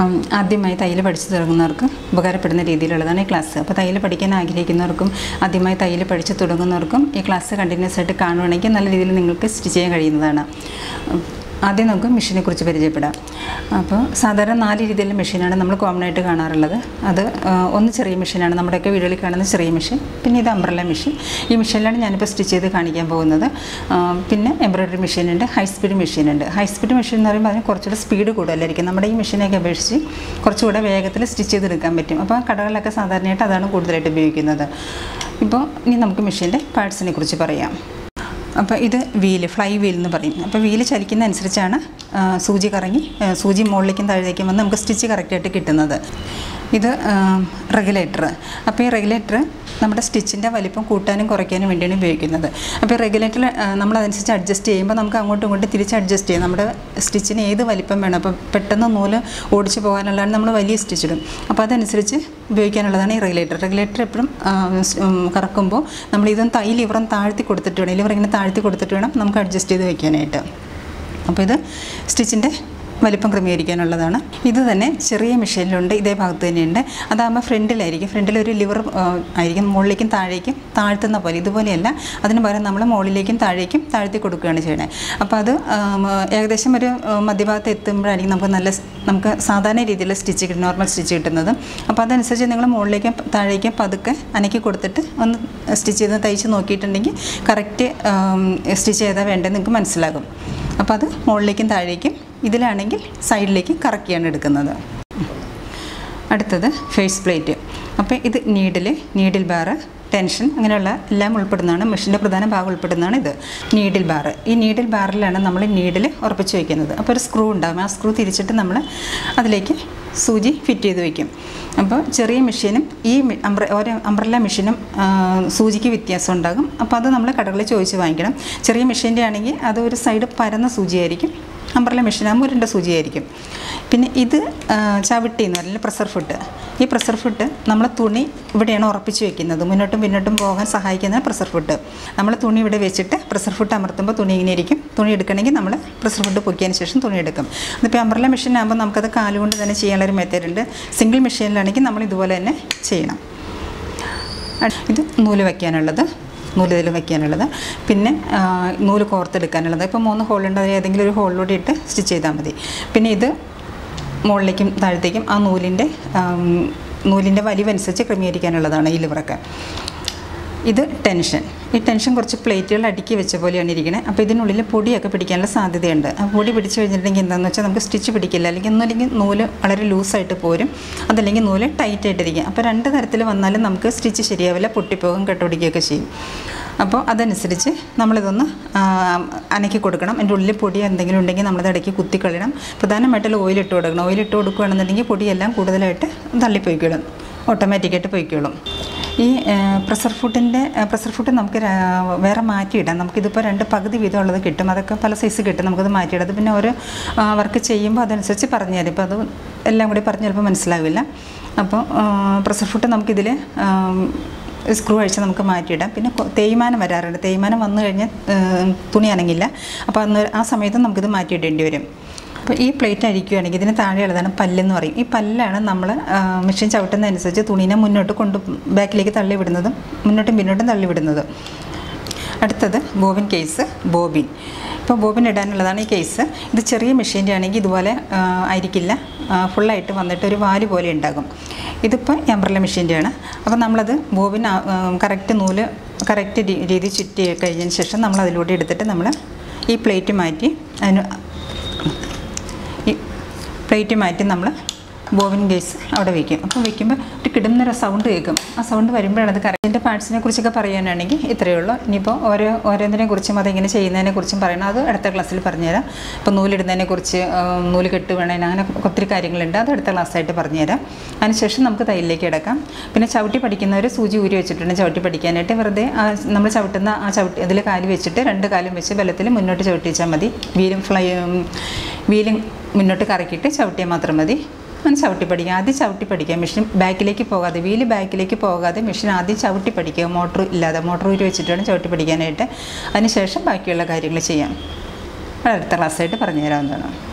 ഉം, ആദ്യമായി തയ്യൽ പഠിച്ചു തുടങ്ങുന്നവർക്ക് ഉപകാരപ്പെടുന്ന രീതിയിലുള്ളതാണ് ഈ ക്ലാസ് അപ്പോൾ തയ്യൽ പഠിക്കാൻ ആഗ്രഹിക്കുന്നവർക്കും ആദ്യമായി തയ്യൽ പഠിച്ചു തുടങ്ങുന്നവർക്കും ഈ ക്ലാസ് കണ്ടിന്യൂസ് ആയിട്ട് കാണുവാണെങ്കിൽ നല്ല രീതിയിൽ നിങ്ങൾക്ക് സ്റ്റിച്ച് ചെയ്യാൻ കഴിയുന്നതാണ് ഉം, ആദ്യം നമുക്ക് മെഷീനെ കുറിച്ച് പരിചയപ്പെടാം അപ്പോൾ സാധാരണ നാല് രീതിയിലുള്ള മെഷീനാണ് നമ്മൾ കോമൺ ആയിട്ട് കാണാറുള്ളത് അത് ആ, ഒന്ന് ചെറിയ മെഷീനാണ് നമ്മുടെയൊക്കെ വീടുകളിൽ കാണുന്ന ചെറിയ മെഷീൻ പിന്നെ ഇത് അംബ്രല്ല മെഷീൻ ഈ മെഷീനിലാണ് ഞാനിപ്പോൾ സ്റ്റിച്ച് ചെയ്ത് കാണിക്കാൻ പോകുന്നത് ആ, പിന്നെ എംബ്രോയ്ഡറി മെഷീനുണ്ട് ഹൈ സ്പീഡ് മെഷീനുണ്ട് ഹൈ സ്പീഡ് മെഷീൻ എന്ന് പറയുമ്പോൾ അതിന് കുറച്ചുകൂടെ സ്പീഡ് കൂടുതലായിരിക്കും നമ്മുടെ ഈ മെഷീനെയൊക്കെ അപേക്ഷിച്ച് കുറച്ചുകൂടെ വേഗത്തിൽ സ്റ്റിച്ച് ചെയ്തെടുക്കാൻ പറ്റും അപ്പോൾ കടകളിലൊക്കെ സാധാരണയായിട്ട് അതാണ് കൂടുതലായിട്ട് ഉപയോഗിക്കുന്നത് ഇപ്പോൾ ഇനി നമുക്ക് മെഷീൻ്റെ പാർട്സിനെ കുറിച്ച് പറയാം അപ്പോൾ ഇത് വീല് ഫ്ലൈ വീൽ എന്ന് പറയും അപ്പോൾ വീല് ചലിക്കുന്ന അനുസരിച്ചാണ് ആ, സൂചി കറങ്ങി ആ, സൂചി മുകളിലേക്കും താഴേക്കും വന്ന് നമുക്ക് സ്റ്റിച്ച് കറക്റ്റായിട്ട് കിട്ടുന്നത് ഇത് റെഗുലേറ്റർ അപ്പോൾ ഈ റെഗുലേറ്റർ നമ്മുടെ സ്റ്റിച്ചിൻ്റെ വലിപ്പം കൂട്ടാനും കുറയ്ക്കാനും വേണ്ടിയാണ് ഉപയോഗിക്കുന്നത് അപ്പോൾ ഈ റെഗുലേറ്റർ നമ്മൾ അതനുസരിച്ച് അഡ്ജസ്റ്റ് ചെയ്യുമ്പോൾ നമുക്ക് അങ്ങോട്ടും ഇങ്ങോട്ടും തിരിച്ച് അഡ്ജസ്റ്റ് ചെയ്യാം നമ്മുടെ സ്റ്റിച്ചിന് ഏത് വലിപ്പം വേണം അപ്പോൾ പെട്ടെന്ന് നൂല് ഓടിച്ച് പോകാനുള്ളതാണ് നമ്മൾ വലിയ സ്റ്റിച്ച് ഇടും അപ്പോൾ അതനുസരിച്ച് ഉപയോഗിക്കാനുള്ളതാണ് ഈ റെഗുലേറ്റർ റെഗുലേറ്റർ എപ്പോഴും കറക്കുമ്പോൾ നമ്മൾ ഇതൊന്ന് തൈ ലിവറും താഴ്ത്തി കൊടുത്തിട്ട് വേണം ലിവർ ഇങ്ങനെ താഴ്ത്തി കൊടുത്തിട്ട് വേണം നമുക്ക് അഡ്ജസ്റ്റ് ചെയ്ത് വെക്കാനായിട്ട് അപ്പോൾ ഇത് സ്റ്റിച്ചിൻ്റെ വലിപ്പം ക്രമീകരിക്കാനുള്ളതാണ് ഇത് തന്നെ ചെറിയ മെഷീനിലുണ്ട് ഇതേ ഭാഗത്ത് തന്നെയുണ്ട് അതാകുമ്പോൾ ഫ്രണ്ടിലായിരിക്കും ഫ്രണ്ടിൽ ഒരു ലിവർ ആയിരിക്കും മുകളിലേക്കും താഴേക്കും താഴ്ത്തുന്ന പോലെ ഇതുപോലെയല്ല അതിന് പകരം നമ്മൾ മുകളിലേക്കും താഴേക്കും താഴ്ത്തി കൊടുക്കുകയാണ് ചെയ്യണത് അപ്പോൾ അത് ആം, ഏകദേശം ഒരു ആ, മധ്യഭാഗത്ത് എത്തുമ്പോഴായിരിക്കും നമുക്ക് നല്ല സ്- നമുക്ക് സാധാരണ രീതിയിലുള്ള സ്റ്റിച്ച് കിട്ടും നോർമൽ സ്റ്റിച്ച് കിട്ടുന്നത് അപ്പോൾ അതനുസരിച്ച് നിങ്ങൾ മുകളിലേക്കും താഴേക്കും പതുക്കെ അനക്കി കൊടുത്തിട്ട് ഒന്ന് സ്റ്റിച്ച് ചെയ്ത് തയ്ച്ച് നോക്കിയിട്ടുണ്ടെങ്കിൽ കറക്റ്റ് സ്റ്റിച്ച് ചെയ്താൽ വേണ്ടത് നിങ്ങൾക്ക് മനസ്സിലാകും അപ്പോൾ അത് മുകളിലേക്കും താഴേക്കും ഇതിലാണെങ്കിൽ സൈഡിലേക്ക് കറക്കിയാണ് എടുക്കുന്നത് അടുത്തത് ഫേസ് പ്ലേറ്റ് അപ്പോൾ ഇത് നീഡിൽ നീഡിൽ ബാറ് ടെൻഷൻ അങ്ങനെയുള്ള എല്ലാം ഉൾപ്പെടുന്നതാണ് മെഷീൻ്റെ പ്രധാന ഭാഗം ഉൾപ്പെടുന്നതാണ് ഇത് നീഡിൽ ബാർ ഈ നീഡിൽ ബാറിലാണ് നമ്മൾ നീഡിൽ ഉറപ്പിച്ച് വയ്ക്കുന്നത് അപ്പോൾ ഒരു സ്ക്രൂ ഉണ്ടാകും ആ സ്ക്രൂ തിരിച്ചിട്ട് നമ്മൾ അതിലേക്ക് സൂചി ഫിറ്റ് ചെയ്ത് വയ്ക്കും അപ്പോൾ ചെറിയ മെഷീനും ഈ മി- അംബ്ര ഓരോ അംബ്രല്ല മെഷീനും ആ, സൂചിക്ക് വ്യത്യാസം ഉണ്ടാകും അപ്പോൾ അത് നമ്മൾ കടകളിൽ ചോദിച്ച് വാങ്ങിക്കണം ചെറിയ മെഷീൻ്റെ ആണെങ്കിൽ അത് ഒരു സൈഡ് പരന്ന സൂചിയായിരിക്കും അംബ്രല്ല മെഷീനാകുമ്പോൾ ഉരുണ്ട സൂചിയായിരിക്കും പിന്നെ ഇത് ആ, ചവിട്ടി എന്ന് പറയുന്നത് പ്രഷർ ഫുട്ട് ഈ പ്രഷർ ഫുട്ട് നമ്മൾ തുണി ഇവിടെയാണ് ഉറപ്പിച്ച് വെക്കുന്നത് മുന്നോട്ടും പിന്നോട്ടും പോകാൻ സഹായിക്കുന്ന പ്രഷർ ഫുട്ട് നമ്മൾ തുണി ഇവിടെ വെച്ചിട്ട് പ്രഷർ ഫുട്ട് അമർത്തുമ്പോൾ തുണി ഇങ്ങനെ ഇരിക്കും തുണി എടുക്കണമെങ്കിൽ നമ്മൾ പ്രഷർ ഫുട്ട് പൊക്കിയതിന് ശേഷം തുണി എടുക്കും ഇതിപ്പോൾ അംബ്രല്ല മെഷീനാകുമ്പോൾ നമുക്കത് കാലുകൊണ്ട് തന്നെ ചെയ്യാനുള്ള ഒരു മെത്തേഡ് ഉണ്ട് സിംഗിൾ മെഷീനിലാണെങ്കിൽ നമ്മൾ ഇതുപോലെ തന്നെ ചെയ്യണം അട്- ഇത് നൂല് വയ്ക്കാനുള്ളത് നൂല് ഇതിൽ വയ്ക്കാനുള്ളത് പിന്നെ ആ, നൂല് കോർത്തെടുക്കാനുള്ളത് ഇപ്പോൾ മൂന്ന് ഹോളുണ്ട് അതിൽ ഏതെങ്കിലും ഒരു ഹോളിലൂടെ ഇട്ട് സ്റ്റിച്ച് ചെയ്താൽ മതി പിന്നെ ഇത് മുകളിലേക്കും താഴത്തേക്കും ആ നൂലിൻ്റെ ആം, നൂലിൻ്റെ വലിവനുസരിച്ച് ക്രമീകരിക്കാനുള്ളതാണ് ഈ ലിവറൊക്കെ ഇത് ടെൻഷൻ ഈ ടെൻഷൻ കുറച്ച് പ്ലേറ്റുകൾ അടുക്കി വെച്ച പോലെയാണ് ഇരിക്കുന്നത് അപ്പോൾ ഇതിനുള്ളിൽ പൊടിയൊക്കെ പിടിക്കാനുള്ള സാധ്യതയുണ്ട് ആ പൊടി പിടിച്ച് കഴിഞ്ഞിട്ടുണ്ടെങ്കിൽ എന്താണെന്ന് വെച്ചാൽ നമുക്ക് സ്റ്റിച്ച് പിടിക്കില്ല അല്ലെങ്കിൽ ഒന്നുമില്ലെങ്കിൽ നൂല് വളരെ ലൂസായിട്ട് പോരും അതല്ലെങ്കിൽ നൂല് ടൈറ്റ് ആയിട്ടിരിക്കും അപ്പോൾ രണ്ട് തരത്തിൽ വന്നാലും നമുക്ക് സ്റ്റിച്ച് ശരിയാവില്ല പൊട്ടിപ്പോകും കെട്ടുപിടിക്കുകയൊക്കെ ചെയ്യും അപ്പോൾ അതനുസരിച്ച് നമ്മളിതൊന്ന് ആ, അനക്കി കൊടുക്കണം അതിൻ്റെ ഉള്ളിൽ പൊടി എന്തെങ്കിലും ഉണ്ടെങ്കിൽ നമ്മളത് ഇടയ്ക്ക് കുത്തിക്കളയണം പ്രധാനമായിട്ടുള്ള ഓയിലിട്ട് കൊടുക്കണം ഓയിലിട്ട് കൊടുക്കുകയാണെന്നുണ്ടെങ്കിൽ പൊടിയെല്ലാം കൂടുതലായിട്ട് തള്ളിപ്പോയിക്കോളും ഓട്ടോമാറ്റിക്കായിട്ട് പോയിക്കോളും ഈ പ്രഷർ ഫുഡിൻ്റെ പ്രഷർ ഫുഡ് നമുക്ക് രാ- വേറെ മാറ്റിയിടാം നമുക്കിതിപ്പോൾ രണ്ട് പകുതി വീതം ഉള്ളത് കിട്ടും അതൊക്കെ പല സൈസ് കിട്ടും നമുക്കത് മാറ്റിയിടാം അത് പിന്നെ ഓരോ വർക്ക് ചെയ്യുമ്പോൾ അതനുസരിച്ച് പറഞ്ഞു തരും ഇപ്പോൾ അത് എല്ലാം കൂടി പറഞ്ഞ് ചിലപ്പോൾ മനസ്സിലാവില്ല അപ്പോൾ പ്രഷർ ഫുഡ് നമുക്കിതിൽ സ്ക്രൂ അഴിച്ച് നമുക്ക് മാറ്റിയിടാം പിന്നെ കൊ- തേയ്മാനം വരാറുണ്ട് തേയ്മാനം വന്നു കഴിഞ്ഞാൽ തുണി അനങ്ങില്ല അപ്പോൾ അന്ന് ആ സമയത്ത് നമുക്കിത് മാറ്റിയിടേണ്ടി വരും അപ്പോൾ ഈ പ്ലേറ്റ് അഴിക്കുകയാണെങ്കിൽ ഇതിന് താഴെയുള്ളതാണ് പല്ലെന്ന് പറയും ഈ പല്ലാണ് നമ്മൾ മെഷീൻ ചവിട്ടുന്നതനുസരിച്ച് തുണീനെ മുന്നോട്ട് കൊണ്ട് ബാക്കിലേക്ക് തള്ളി വിടുന്നതും മുന്നോട്ടും പിന്നോട്ടും തള്ളി വിടുന്നതും അടുത്തത് ബോബിൻ കേസ് ബോബിൻ ഇപ്പോൾ ബോബിൻ ഇടാനുള്ളതാണ് ഈ കേസ് ഇത് ചെറിയ മെഷീൻ്റെ ആണെങ്കിൽ ഇതുപോലെ ആ, ആയിരിക്കില്ല ആ, ഫുള്ളായിട്ട് വന്നിട്ട് ഒരു വാല് പോലെ ഉണ്ടാകും ഇതിപ്പോൾ എംബ്രല്ല മെഷീൻ്റെയാണ് അപ്പോൾ നമ്മളത് ബോബിൻ കറക്റ്റ് നൂല് കറക്റ്റ് രീതി ചുറ്റി കഴിഞ്ഞതിന് ശേഷം നമ്മൾ അതിലൂടെ എടുത്തിട്ട് നമ്മൾ ഈ പ്ലേറ്റ് മാറ്റി അതിന് ഈ പ്ലേറ്റ് മാറ്റി നമ്മൾ ബോബിൻ ഗേസ് അവിടെ വയ്ക്കും അപ്പോൾ വയ്ക്കുമ്പോൾ ഒരു കിടുന്നൊരു സൗണ്ട് കേൾക്കും ആ സൗണ്ട് വരുമ്പോഴാണ് അത് കറക്റ്റിൻ്റെ പാർട്സിനെ കുറിച്ചൊക്കെ പറയാനാണെങ്കിൽ ഇത്രയേ ഉള്ളൂ ഇനിയിപ്പോൾ ഓരോ ഓരോന്നിനെ കുറിച്ചും അതെങ്ങനെ ചെയ്യുന്നതിനെ കുറിച്ചും പറയണം അത് അടുത്ത ക്ലാസ്സിൽ പറഞ്ഞുതരാം ഇപ്പോൾ നൂലിടുന്നതിനെ കുറിച്ച് ആ, നൂല് കെട്ട് വേണേന് അങ്ങനെ ഒത്തിരി കാര്യങ്ങളുണ്ട് അത് അടുത്ത ക്ലാസ്സായിട്ട് പറഞ്ഞുതരാം അതിനുശേഷം നമുക്ക് തയ്യലിലേക്ക് കിടക്കാം പിന്നെ ചവിട്ടി പഠിക്കുന്നവർ സൂചി ഊരി വെച്ചിട്ടുണ്ട് ചവിട്ടി പഠിക്കാനായിട്ട് വെറുതെ ആ നമ്മൾ ചവിട്ടുന്ന ആ ചവിട്ടി അതിൽ കാല് വെച്ചിട്ട് രണ്ട് കാലും വെച്ച് ബലത്തിൽ മുന്നോട്ട് ചവിട്ടി വെച്ചാൽ മതി വീലും ഫ്ലൈ വീലും മുന്നോട്ട് കറക്കിയിട്ട് ചവിട്ടിയാൽ മാത്രം മതി അങ്ങനെ ചവിട്ടി പഠിക്കുക ആദ്യം ചവിട്ടി പഠിക്കുക മെഷീൻ ബാക്കിലേക്ക് പോകാതെ വീല് ബാക്കിലേക്ക് പോകാതെ മെഷീൻ ആദ്യം ചവിട്ടി പഠിക്കുക മോട്ടർ ഇല്ലാതെ മോട്ടർ ഊരി വെച്ചിട്ട് വേണം ചവിട്ടി പഠിക്കാനായിട്ട് അതിനുശേഷം ബാക്കിയുള്ള കാര്യങ്ങൾ ചെയ്യാം അത് അടുത്ത ക്ലാസ്സായിട്ട് പറഞ്ഞു തരാവുന്നതാണ്